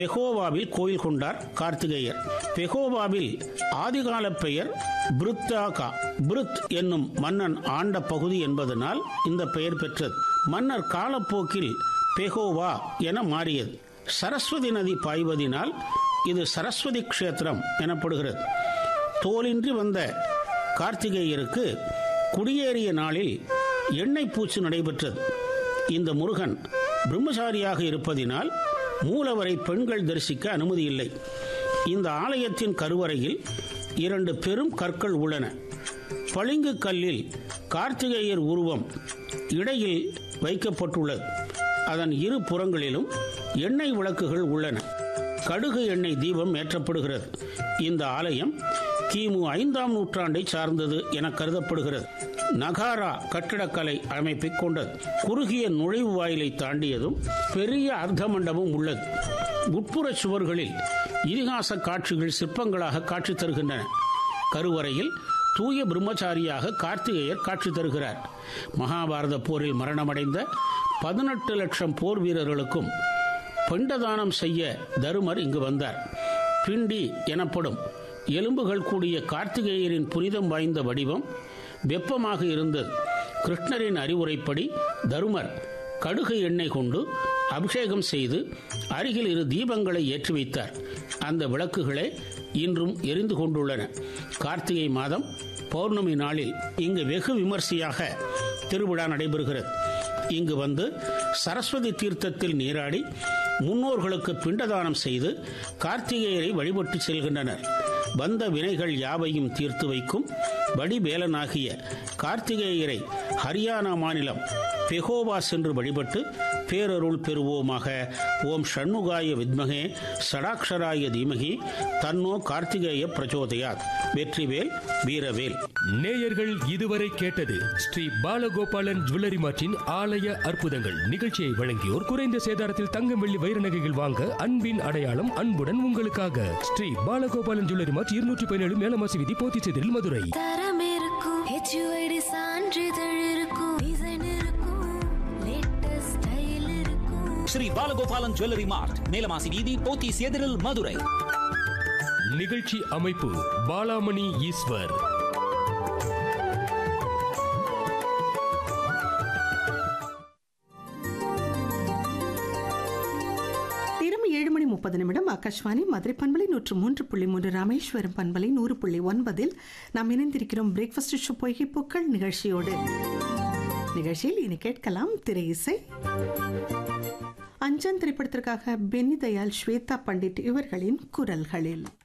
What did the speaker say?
பெகோவாவில் கோயில் கொண்டார் கார்த்திகேயர் பெகோவாவில் ஆதிகால பெயர் பிருத்தாகா பிருத் என்னும் மன்னன் ஆண்ட பகுதி என்பதனால் இந்த பெயர் பெற்றது மன்னர் காலப்போக்கில் பெகோவா என மாறியது சரஸ்வதி நதி பாய்வதினால் இது சரஸ்வதி க்ஷேத்திரம் எனப்படுகிறது தோலின்றி வந்த கார்த்திகேயருக்கு குடியேறிய நாளில் எண்ணெய் பூச்சு நடைபெற்றது இந்த முருகன் பிரம்மசாரியாக இருப்பதினால் மூலவரை பெண்கள் தரிசிக்க அனுமதி இல்லை இந்த ஆலயத்தின் கருவறையில் இரண்டு பெரும் கற்கள் உள்ளன பளிங்கு கல்லில் கார்த்திகேயர் உருவம் இடையில் வைக்கப்பட்டுள்ளது அதன் இரு புறங்களிலும் எண்ணெய் விளக்குகள் உள்ளன கடுகு எண்ணெய் தீபம் ஏற்றப்படுகிறது இந்த ஆலயம் கிமு ஐந்தாம் நூற்றாண்டை சார்ந்தது என கருதப்படுகிறது நகாரா கட்டிடக்கலை அமைப்பை கொண்டது குறுகிய நுழைவு வாயிலை தாண்டியதும் பெரிய அர்த்த மண்டபம் உள்ளது உட்புற சுவர்களில் இதிகாச காட்சிகள் சிற்பங்களாக காட்சி தருகின்றன கருவறையில் தூய பிரம்மச்சாரியாக கார்த்திகேயர் காட்சி தருகிறார் மகாபாரத போரில் மரணமடைந்த பதினெட்டு லட்சம் போர் வீரர்களுக்கும் பிண்டதானம் செய்ய தருமர் இங்கு வந்தார் பிண்டி எனப்படும் எலும்புகள் கூடிய கார்த்திகேயரின் புனிதம் வாய்ந்த வடிவம் வெப்பமாக இருந்தது கிருஷ்ணரின் அறிவுரைப்படி தருமர் கடுகு எண்ணெய் கொண்டு அபிஷேகம் செய்து அருகில் இரு தீபங்களை ஏற்றி வைத்தார் அந்த விளக்குகளே இன்றும் எரிந்து கொண்டுள்ளன கார்த்திகை மாதம் பௌர்ணமி நாளில் இங்கு வெகு விமர்சையாக திருவிழா நடைபெறுகிறது இங்கு வந்து சரஸ்வதி தீர்த்தத்தில் நீராடி முன்னோர்களுக்கு பிண்டதானம் செய்து கார்த்திகேயரை வழிபட்டு செல்கின்றனர் வந்த வினைகள் யாவையும் தீர்த்து வைக்கும் வடிவேலனாகிய கார்த்திகேயரை ஹரியானா மாநிலம் பெகோவா சென்று வழிபட்டு பேரருள் பெறுவோமாக ஓம் ஷண்முகாய வித்மகே சடாக்ஷராய தீமகி தன்னோ கார்த்திகேய பிரச்சோதயாத் வெற்றிவேல் வீரவேல் நேயர்கள் இதுவரை கேட்டது ஸ்ரீ பாலகோபாலன் ஜுவல்லரி மார்ட்டின் ஆலய அற்புதங்கள் நிகழ்ச்சியை வழங்கியோர் குறைந்த சேதாரத்தில் தங்கம் வெள்ளி வைர நகைகள் வாங்க அன்பின் அடையாளம் அன்புடன் உங்களுக்காக ஸ்ரீ பாலகோபாலன் ஜுவல்லரி மார்ட் இருநூற்றி பதினேழு மேலமாசி விதி போத்திச்செதில் மதுரை தரம் இருக்கும் ஹெச்யூஐடி சான்றிதழ் இருக்கும் டிசைன் இருக்கும் லேட்டஸ்ட் ஸ்டைல் இருக்கும் ஸ்ரீ பாலகோபாலன் ஜுவல்லரி மார்ட் மேலமாசி வீதி போத்தீஸ் எதிரில் மதுரை நிகழ்ச்சி அமைப்பு பாலாமணி ஈஸ்வர் நேரம் ஏழு மணி முப்பது நிமிடம் ஆகாஷ்வாணி மதுரை பண்பலை நூற்று மூன்று புள்ளி மூன்று ராமேஸ்வரம் பண்பலை நூறு புள்ளி ஒன்பதில் நாம் இணைந்திருக்கிறோம் பிரேக்ஃபாஸ்ட் ஷோ பொய்கை பூக்கள் நிகழ்ச்சியோடு நிகழ்ச்சியில் இனி கேட்கலாம் திரை இசை அஞ்சன் திரைப்படத்திற்காக பென்னி தயாள் ஸ்வேதா பண்டிட் இவர்களின் குரல்களில்